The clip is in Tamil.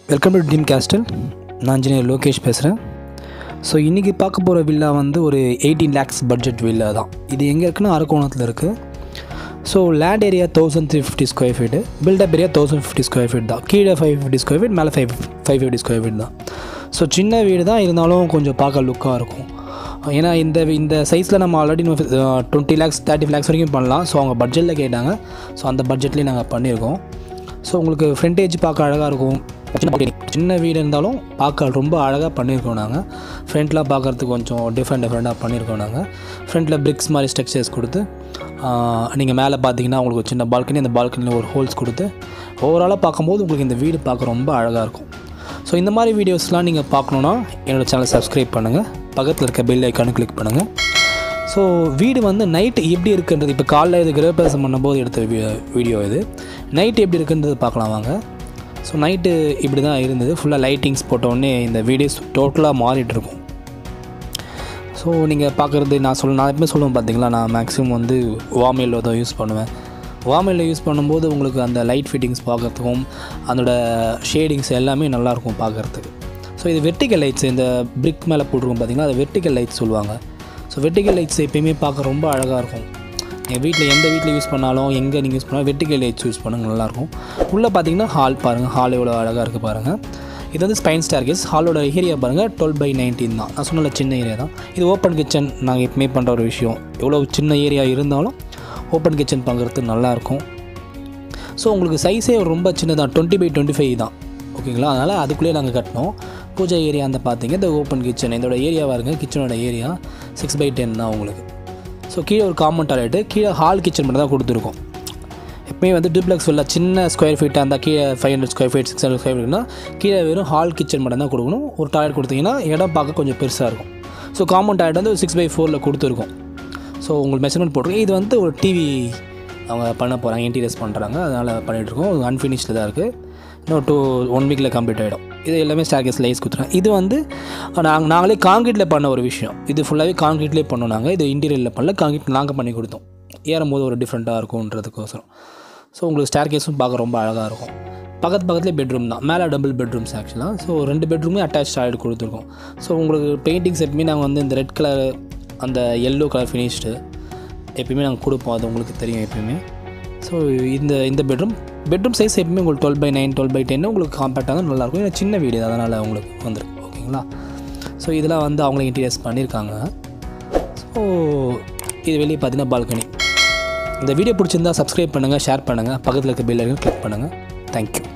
வெல்கம் டு ட்ரீம் கேஸ்டல் நான் இன்ஜினியர் லோகேஷ் பேசுகிறேன் ஸோ இன்றைக்கி பார்க்க போகிற வில்லா வந்து ஒரு எயிட்டீன் லேக்ஸ் பட்ஜெட் வில்லா தான் இது எங்கே இருக்குன்னா அரக்கோணத்தில் இருக்குது so land area thousand three fifty square feet built up area thousand fifty square feet தான் கீழே ஃபைவ் ஃபிஃப்டி ஸ்கொயர் ஃபீட் மேலே five five fifty square feet தான் ஸோ சின்ன வீடு தான் இருந்தாலும் கொஞ்சம் பார்க்க லுக்காக இருக்கும் ஏன்னா இந்த இந்த சைஸில் நம்ம already twenty lakhs thirty lakhs வரைக்கும் பண்ணலாம் ஸோ அவங்க பட்ஜெட்டில் கேட்டாங்க ஸோ அந்த பட்ஜெட்லேயே நாங்கள் பண்ணியிருக்கோம் ஸோ உங்களுக்கு ஃப்ரண்டேஜ் பார்க்க அழகாக இருக்கும் சின்ன சின்ன வீடு இருந்தாலும் பார்க்க ரொம்ப அழகாக பண்ணியிருக்கோம் நாங்கள் ஃப்ரண்ட்லாம் பார்க்குறதுக்கு கொஞ்சம் டிஃப்ரெண்ட் டிஃப்ரெண்ட்டாக பண்ணியிருக்கோம் நாங்கள் ஃப்ரண்ட்டில் பிரிக்ஸ் மாதிரி ஸ்ட்ரக்சர்ஸ் கொடுத்து நீங்கள் மேலே பார்த்தீங்கன்னா உங்களுக்கு ஒரு சின்ன பால்கனி அந்த பால்கனியில் ஒரு ஹோல்ஸ் கொடுத்து ஓவராலாக பார்க்கும்போது உங்களுக்கு இந்த வீடு பார்க்க ரொம்ப அழகாக இருக்கும் ஸோ இந்த மாதிரி வீடியோஸ்லாம் நீங்கள் பார்க்கணுன்னா என்னோடய சேனலை சப்ஸ்கிரைப் பண்ணுங்கள் பக்கத்தில் இருக்க பெல் ஐக்கானு கிளிக் பண்ணுங்கள் ஸோ வீடு வந்து நைட்டு எப்படி இருக்குன்றது இப்போ காலைல இது கிரகப்பிரவேசம் பண்ணும்போது எடுத்த வீ- வீடியோ இது நைட்டு எப்படி இருக்குன்றது பார்க்கலாம் வாங்க ஸோ நைட்டு இப்படி தான் இருந்தது ஃபுல்லாக லைட்டிங்ஸ் போட்டோடனே இந்த வீடியோஸ் டோட்டலாக மாறிட்டு இருக்கும் ஸோ நீங்கள் பார்க்குறது நான் சொல்ல நான் எப்பவுமே சொல்லுவேன் பார்த்தீங்களா நான் மேக்ஸிமம் வந்து வாமெயில் தான் யூஸ் பண்ணுவேன் வாமெயில் யூஸ் பண்ணும்போது உங்களுக்கு அந்த லைட் ஃபிட்டிங்ஸ் பார்க்குறதுக்கும் அதோட ஷேடிங்ஸ் எல்லாமே நல்லாயிருக்கும் பார்க்குறதுக்கு ஸோ இது வெர்டிக்கல் லைட்ஸ் இந்த பிரிக் மேலே போட்டிருக்கோம் பார்த்தீங்கன்னா அது வெர்டிக்கல் லைட்ஸ் சொல்லுவாங்க ஸோ வெர்டிக்கல் லைட்ஸ் எப்பயுமே பார்க்க ரொம்ப அழகாக இருக்கும் எங்கள் வீட்டில் எந்த வீட்டில் யூஸ் பண்ணாலும் எங்கே நீங்கள் யூஸ் பண்ணாலும் வெர்டிக்கல் லைட்ஸ் யூஸ் பண்ணுங்க நல்லாயிருக்கும் உள்ளே பார்த்தீங்கன்னா ஹால் பாருங்கள் ஹால் எவ்வளோ அழகாக இருக்குது பாருங்கள் இது வந்து ஸ்பைன் ஸ்டார்கேஸ் ஹாலோட ஏரியா பாருங்கள் டுவெல் பை நைன்டீன் தான் நான் சொன்னல சின்ன ஏரியா தான் இது ஓப்பன் கிச்சன் நாங்கள் எப்பவுமே பண்ணுற ஒரு விஷயம் எவ்வளோ சின்ன ஏரியா இருந்தாலும் ஓப்பன் கிச்சன் பண்ணுறதுக்கு நல்லாயிருக்கும் ஸோ உங்களுக்கு சைஸே ரொம்ப சின்னதான் டுவெண்ட்டி பை டுவெண்ட்டி ஃபைவ் தான் ஓகேங்களா அதனால் அதுக்குள்ளேயே நாங்கள் கட்டினோம் பூஜை ஏரியா அந்த பார்த்தீங்க இந்த ஓப்பன் கிச்சன் இதோட ஏரியா பாருங்க கிச்சனோட ஏரியா சிக்ஸ் பை டென் தான் உங்களுக்கு ஸோ கீழே ஒரு காமன் டாய்லெட்டு கீழே ஹால் கிச்சன் மட்டும் தான் கொடுத்துருக்கோம் எப்பவுமே வந்து டிப்ளெக்ஸ் உள்ள சின்ன ஸ்கொயர் ஃபீட்டாக இருந்தால் கீழே five hundred square feet six hundred square ஃபீட்னா கீழே வெறும் ஹால் கிச்சன் மட்டும் தான் கொடுக்கணும் ஒரு டாய்லெட் கொடுத்தீங்கன்னா இடம் பார்க்க கொஞ்சம் பெருசாக இருக்கும் ஸோ காமன் டாய்லெட் வந்து ஒரு சிக்ஸ் பை ஃபோரில் கொடுத்துருக்கோம் ஸோ உங்களுக்கு மெஷர்மெண்ட் போட்டிருக்கோம் இது வந்து ஒரு டிவி அவங்க பண்ண போகிறாங்க இன்டீரியர்ஸ் பண்ணுறாங்க அதனால் பண்ணிகிட்ருக்கோம் அன்ஃபினிஷ்டு தான் இருக்குது இன்னும் டூ ஒன் வீக்கில் கம்ப்ளீட் ஆகிடும் இது எல்லாமே ஸ்டார்கேஸ் லைஸ் கொடுத்துருங்க இது வந்து நாங்கள் நாங்களே காங்கிரீட்டில் பண்ண ஒரு விஷயம் இது ஃபுல்லாகவே காங்கிரீட்லேயே பண்ணோம் நாங்கள் இது இன்டீரியரில் பண்ணல காங்கிரீட் நாங்கள் பண்ணி கொடுத்தோம் ஏறும்போது ஒரு டிஃப்ரெண்ட்டாக இருக்கும்ன்றதுக்கோசரம் ஸோ உங்களுக்கு ஸ்டேர் கேஸும் பார்க்க ரொம்ப அழகாக இருக்கும் பக்கத்து பக்கத்துலேயே பெட்ரூம் தான் மேலே டபுள் பெட்ரூம்ஸ் ஆக்சுவலாக ஸோ ரெண்டு பெட்ரூமே அட்டாச் டாய்லெட் கொடுத்துருக்கோம் ஸோ உங்களுக்கு பெயிண்டிங்ஸ் எப்பவுமே நாங்கள் வந்து இந்த ரெட் கலர் அந்த எல்லோ கலர் ஃபினிஷ்டு எப்பயுமே நாங்கள் கொடுப்போம் அது உங்களுக்கு தெரியும் எப்பயுமே ஸோ இந்த இந்த பெட்ரூம் பெட்ரூம் சைஸ் எப்பவுமே உங்களுக்கு twelve by nine twelve by ten உங்களுக்கு காம்பேக்டாக தான் நல்லாயிருக்கும் ஏன்னா சின்ன வீடு அதனால் உங்களுக்கு வந்துருக்கு ஓகேங்களா ஸோ இதெல்லாம் வந்து அவங்களே இன்டீரியர்ஸ் பண்ணியிருக்காங்க ஸோ இது வெளியே பார்த்தீங்கன்னா பால்கனி இந்த வீடியோ பிடிச்சிருந்தா சப்ஸ்கிரைப் பண்ணுங்கள் ஷேர் பண்ணுங்கள் பக்கத்தில் இருக்க பெல் ஐக்கன் கிளிக் பண்ணுங்கள் தேங்க்யூ